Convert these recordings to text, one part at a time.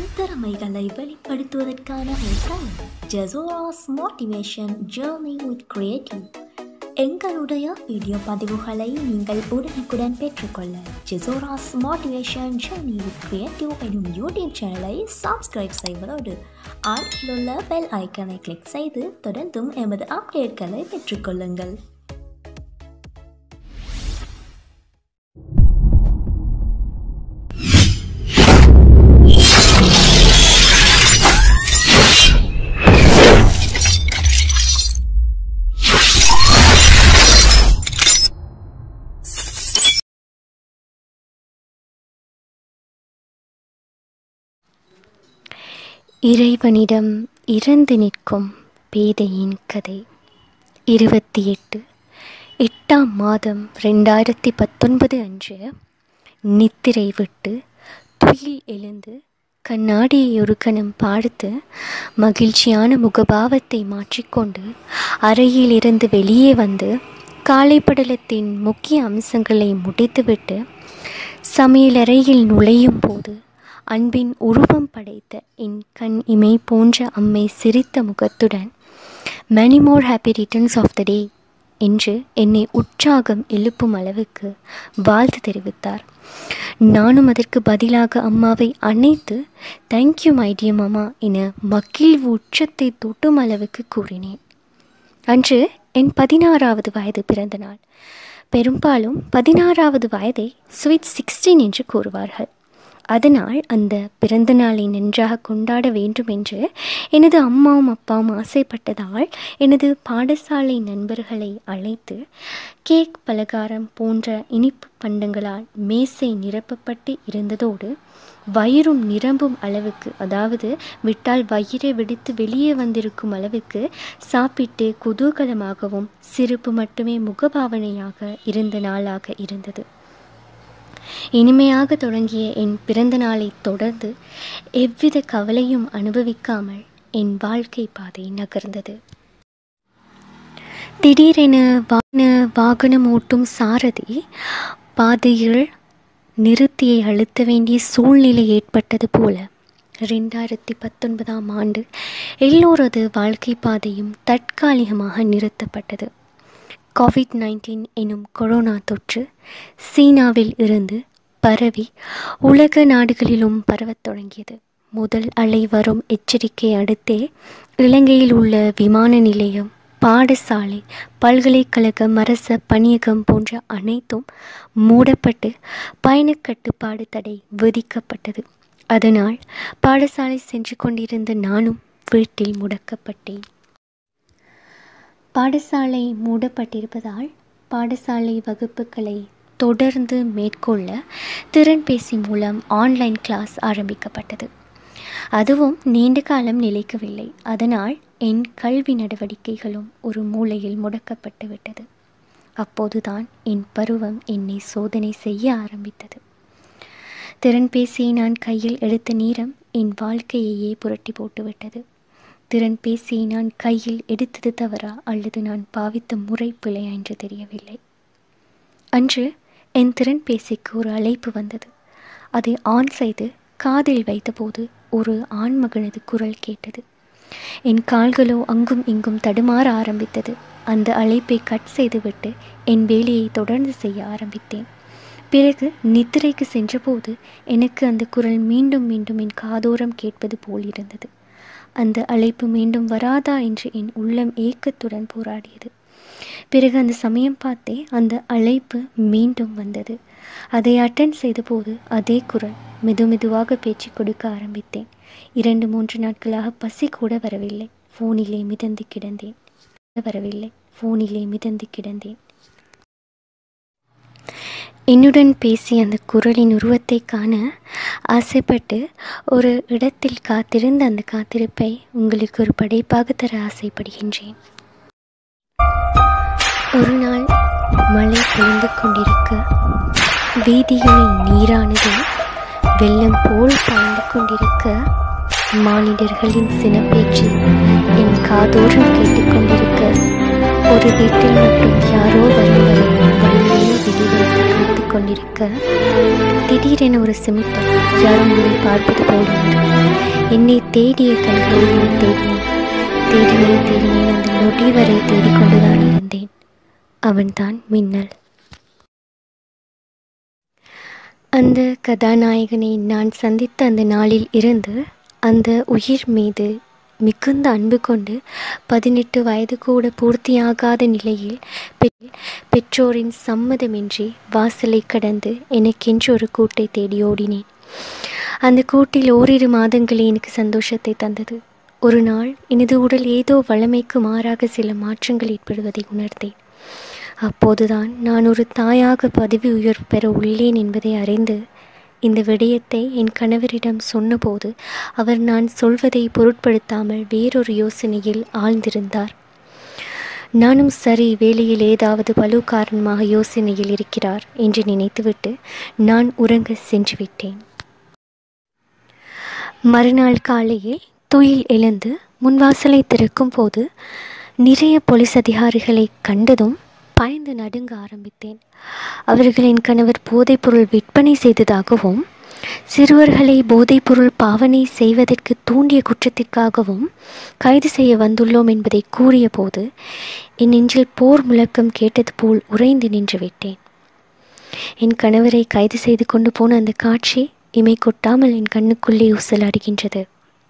திறமைகளை வெளிப்படுத்துவதற்கான ஒரு தளம் ஜெசோராஸ் மோட்டிவேஷன் ஜேர்னி வித் கிரியேட்டிவ் எங்களுடைய வீடியோ பதிவுகளை நீங்கள் உடனுக்குடன் பெற்றுக்கொள்ள ஜெசோராஸ் மோட்டிவேஷன் ஜேர்னி வித் கிரியேட்டிவ் எனும் யூடியூப் சேனலை சப்ஸ்கிரைப் செய்வதோடு அருகில் உள்ள பெல் ஐக்கனை கிளிக் செய்து தொடர்ந்தும் எமது அப்டேட்களை பெற்றுக்கொள்ளுங்கள் இறைவனிடம் இறந்து நிற்கும் பேதையின் கதை இருபத்தி எட்டு எட்டாம் மாதம் ரெண்டாயிரத்தி பத்தொன்பது அன்று நித்திரை விட்டு துயில் எழுந்து கண்ணாடியை ஒரு கணம் பார்த்து மகிழ்ச்சியான முகபாவத்தை மாற்றிக்கொண்டு அறையிலிருந்து வெளியே வந்து காலைப்படலத்தின் முக்கிய அம்சங்களை முடித்துவிட்டு சமையலறையில் நுழையும் போது அன்பின் உருவம் படைத்த என் கண் இமை போன்ற அம்மை சிரித்த முகத்துடன் many more happy returns of the day என்று என்னை உற்சாகம் எழுப்பும் அளவுக்கு வாழ்த்து தெரிவித்தார் நானும் அதற்கு பதிலாக அம்மாவை அணைத்து தேங்க்யூ மைடிய மாமா என மகிழ்வு உச்சத்தை தொட்டும் அளவுக்கு கூறினேன் அன்று என் பதினாறாவது வயது பிறந்த நாள் பெரும்பாலும் பதினாறாவது வயதை ஸ்வீட் சிக்ஸ்டீன் என்று கூறுவார்கள் அதனால் அந்த பிறந்த நாளை நன்றாக கொண்டாட வேண்டும் என்று எனது அம்மாவும் அப்பாவும் ஆசைப்பட்டதால் எனது பாடசாலை நண்பர்களை அழைத்து கேக் பலகாரம் போன்ற இனிப்பு பண்டங்களால் மேசை நிரப்பப்பட்டு இருந்ததோடு வயிறும் நிரம்பும் அளவுக்கு அதாவது விட்டால் வயிறை வெடித்து வெளியே வந்திருக்கும் அளவுக்கு சாப்பிட்டு குதூகலமாகவும் சிரிப்பு மட்டுமே முகபாவனையாக இருந்த நாளாக இருந்தது இனிமையாக தொடங்கிய என் பிறந்த நாளை தொடர்ந்து எவ்வித கவலையும் அனுபவிக்காமல் என் வாழ்க்கை பாதை நகர்ந்தது திடீரென வான வாகனம் ஓட்டும் சாரதி பாதையில் நிறுத்தியை அழுத்த வேண்டிய சூழ்நிலை ஏற்பட்டது போல ரெண்டாயிரத்தி பத்தொன்பதாம் ஆண்டு எல்லோரது வாழ்க்கை பாதையும் தற்காலிகமாக நிறுத்தப்பட்டது கோவிட் நைன்டீன் எனும் கொரோனா தொற்று சீனாவில் இருந்து பரவி உலக நாடுகளிலும் பரவத் தொடங்கியது முதல் அலை வரும் எச்சரிக்கை அடுத்தே இலங்கையில் உள்ள விமான நிலையம் பாடசாலை பல்கலைக்கழகம் அரச பணியகம் போன்ற அனைத்தும் மூடப்பட்டு பயணக்கட்டுப்பாடு தடை விதிக்கப்பட்டது அதனால் பாடசாலை சென்று கொண்டிருந்த நானும் வீட்டில் முடக்கப்பட்டேன் பாடசாலை மூடப்பட்டிருப்பதால் பாடசாலை வகுப்புகளை தொடர்ந்து மேற்கொள்ள திறன்பேசி மூலம் ஆன்லைன் கிளாஸ் ஆரம்பிக்கப்பட்டது அதுவும் நீண்ட காலம் நிலைக்கவில்லை அதனால் என் கல்வி நடவடிக்கைகளும் ஒரு மூலையில் முடக்கப்பட்டு விட்டது அப்போதுதான் என் பருவம் என்னை சோதனை செய்ய ஆரம்பித்தது திறன்பேசியை நான் கையில் எடுத்த நேரம் என் வாழ்க்கையையே புரட்டி போட்டுவிட்டது திறன் பேசி நான் கையில் எடுத்தது தவறா அல்லது நான் பாவித்த முறை பிழையா என்று தெரியவில்லை அன்று என் திறன் பேசிக்கு ஒரு அழைப்பு வந்தது அதை ஆன் செய்து காதில் வைத்தபோது ஒரு ஆண்மகனது குரல் கேட்டது என் கால்களோ அங்கும் இங்கும் தடுமாற ஆரம்பித்தது அந்த அழைப்பை கட் செய்துவிட்டு என் வேலையை தொடர்ந்து செய்ய ஆரம்பித்தேன் பிறகு நித்திரைக்கு சென்றபோது எனக்கு அந்த குரல் மீண்டும் மீண்டும் என் காதோரம் கேட்பது போல் இருந்தது அந்த அழைப்பு மீண்டும் வராதா என்று என் உள்ளம் ஏக்கத்துடன் போராடியது பிறகு அந்த சமயம் பார்த்தே அந்த அழைப்பு மீண்டும் வந்தது அதை அட்டன் செய்தபோது அதே குரல் மெது மெதுவாக பேச்சு கொடுக்க ஆரம்பித்தேன் இரண்டு மூன்று நாட்களாக பசி கூட வரவில்லை ஃபோனிலே மிதந்து கிடந்தேன் வரவில்லை ஃபோனிலே மிதந்து கிடந்தேன் என்னுடன் பேசிய அந்த குரலின் உருவத்தை காண ஆசைப்பட்டு ஒரு இடத்தில் காத்திருந்த அந்த காத்திருப்பை உங்களுக்கு ஒரு படைப்பாக தர ஆசைப்படுகின்றேன் ஒரு நாள் மழை பொழிந்து கொண்டிருக்க வீதியில் நீரானது வெள்ளம் போல் பாய்ந்து கொண்டிருக்க மானிடர்களின் சினப்பேச்சு என் காதோரம் கேட்டுக்கொண்டிருக்க ஒரு வீட்டில் மட்டும் யாரோ வரும் வரை வழியை விதிவைத்து காத்து கொண்டிருக்க திடீரென ஒரு சிமிட்டம் யாரோ என்னை பார்ப்பது போல் இருந்தது. என்னை தேடிய கண்களை நான் தேடினேன் தேடினேன் தேடினேன் அந்த நொடி வரை தேடிக்கொண்டுதான் இருந்தேன் அவன்தான் மின்னல் அந்த கதாநாயகனை நான் சந்தித்த அந்த நாளில் இருந்து அந்த உயிர் மீது மிகுந்த அன்பு கொண்டு பதினெட்டு வயது கூட பூர்த்தியாகாத நிலையில் பெ- பெற்றோரின் சம்மதமின்றி வாசலை கடந்து எனக்கென்று ஒரு கூட்டை தேடி ஓடினேன் அந்த கூட்டில் ஓரிரு மாதங்களே எனக்கு சந்தோஷத்தை தந்தது ஒரு நாள் எனது உடல் ஏதோ வளமைக்கு மாறாக சில மாற்றங்கள் ஏற்படுவதை உணர்ந்தேன் அப்போதுதான் நான் ஒரு தாயாக பதவி உயர்வு பெற உள்ளேன் என்பதை அறிந்து இந்த விடயத்தை என் கணவரிடம் சொன்னபோது அவர் நான் சொல்வதை பொருட்படுத்தாமல் வேறொரு யோசனையில் ஆழ்ந்திருந்தார் நானும் சரி வேலையில் ஏதாவது பலு காரணமாக யோசனையில் இருக்கிறார் என்று நினைத்துவிட்டு நான் உறங்க சென்று விட்டேன் மறுநாள் காலையில் துயில் எழுந்து முன்வாசலை திறக்கும் போது நிறைய போலீஸ் அதிகாரிகளை கண்டதும் பயந்து நடுங்க ஆரம்பித்தேன் அவர்களின் கணவர் போதைப்பொருள் விற்பனை செய்ததாகவும் சிறுவர்களை போதைப்பொருள் பாவனை செய்வதற்கு தூண்டிய குற்றத்திற்காகவும் கைது செய்ய வந்துள்ளோம் என்பதை கூறிய போது என் நெஞ்சில் போர் முழக்கம் கேட்டது போல் உறைந்து நின்று விட்டேன் என் கணவரை கைது செய்து கொண்டு போன அந்த காட்சி இமை கொட்டாமல் என் கண்ணுக்குள்ளே ஊசலாடுகின்றது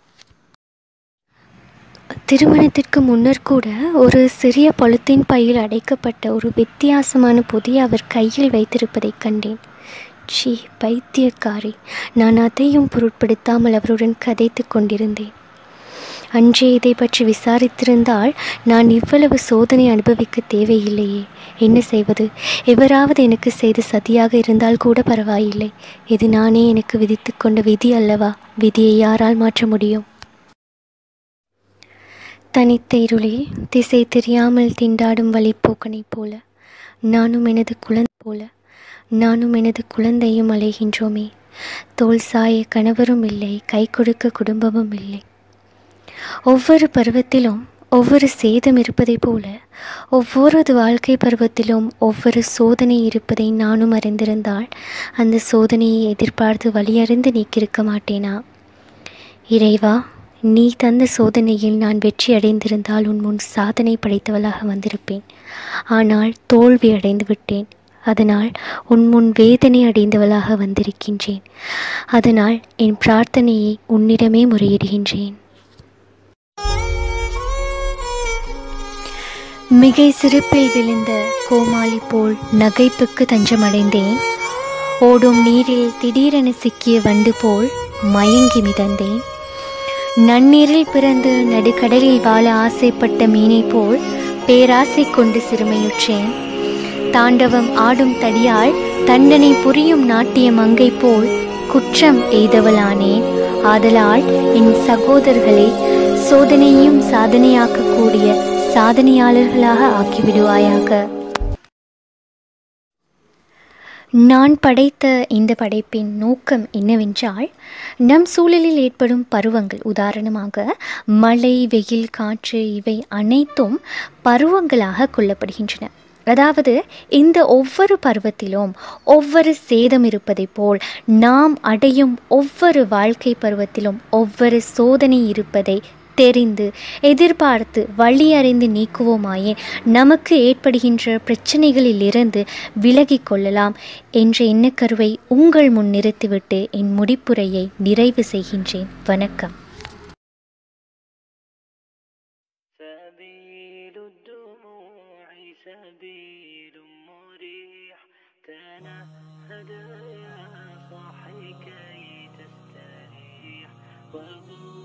திருமணத்திற்கு முன்னர் கூட ஒரு சிறிய பொலித்தீன் பையில் அடைக்கப்பட்ட ஒரு வித்தியாசமான பொதியை அவர் கையில் வைத்திருப்பதைக் கண்டேன் ச்சீ பைத்தியக்காரி நான் அதையும் பொருட்படுத்தாமல் அவருடன் கதைத்து கொண்டிருந்தேன் அன்றே இதை பற்றி விசாரித்திருந்தால் நான் இவ்வளவு சோதனை அனுபவிக்க தேவையில்லையே என்ன செய்வது எவராவது எனக்கு செய்த சதியாக இருந்தால் கூட பரவாயில்லை இது நானே எனக்கு விதித்து கொண்ட விதி அல்லவா விதியை யாரால் மாற்ற முடியும் தனித்த இருளில் திசை தெரியாமல் திண்டாடும் வழிப்போக்கனைப் போல நானும் எனது குழந்தை போல நானும் எனது குழந்தையும் அலைகின்றோமே தோல் சாய கணவரும் இல்லை கை கொடுக்க குடும்பமும் இல்லை ஒவ்வொரு பருவத்திலும் ஒவ்வொரு சேதம் இருப்பதைப் போல ஒவ்வொரு வாழ்க்கை பருவத்திலும் ஒவ்வொரு சோதனை இருப்பதை நானும் அறிந்திருந்தால் அந்த சோதனையை எதிர்பார்த்து வழியறிந்து நீக்கியிருக்க மாட்டேனா இறைவா நீ தந்த சோதனையில் நான் வெற்றி அடைந்திருந்தால் உன் முன் சாதனை படைத்தவளாக வந்திருப்பேன் ஆனால் தோல்வி அடைந்து விட்டேன் அதனால் உன் முன் வேதனை அடைந்தவளாக வந்திருக்கின்றேன் அதனால் என் பிரார்த்தனையை உன்னிடமே முறையிடுகின்றேன் மிகை சிரிப்பில் விழுந்த கோமாளி போல் நகைப்புக்கு தஞ்சமடைந்தேன் ஓடும் நீரில் திடீரென சிக்கிய வண்டு போல் மயங்கி மிதந்தேன் நன்னீரில் பிறந்து நடுக்கடலில் வாழ ஆசைப்பட்ட மீனை போல் பேராசை கொண்டு சிறுமையுற்றேன் தாண்டவம் ஆடும் தடியால் தண்டனை புரியும் நாட்டிய மங்கை போல் குற்றம் எய்தவளானேன் ஆதலால் என் சகோதரர்களை சோதனையும் சாதனையாக்கக்கூடிய சாதனையாளர்களாக ஆக்கிவிடுவாயாக நான் படைத்த இந்த படைப்பின் நோக்கம் என்னவென்றால் நம் சூழலில் ஏற்படும் பருவங்கள் உதாரணமாக மழை வெயில் காற்று இவை அனைத்தும் பருவங்களாக கொள்ளப்படுகின்றன அதாவது இந்த ஒவ்வொரு பருவத்திலும் ஒவ்வொரு சேதம் இருப்பதைப் போல் நாம் அடையும் ஒவ்வொரு வாழ்க்கை பருவத்திலும் ஒவ்வொரு சோதனை இருப்பதை தெரிந்து எதிர்பார்த்து வழி அறிந்து நீக்குவோமாயே நமக்கு ஏற்படுகின்ற பிரச்சனைகளிலிருந்து விலகிக் கொள்ளலாம் என்ற எண்ணக்கருவை உங்கள் முன் நிறுத்திவிட்டு என் முடிப்புரையை நிறைவு செய்கின்றேன் வணக்கம் سبيل الدموع سبيل مريح تنهد يا صاحي كي تستريح وابو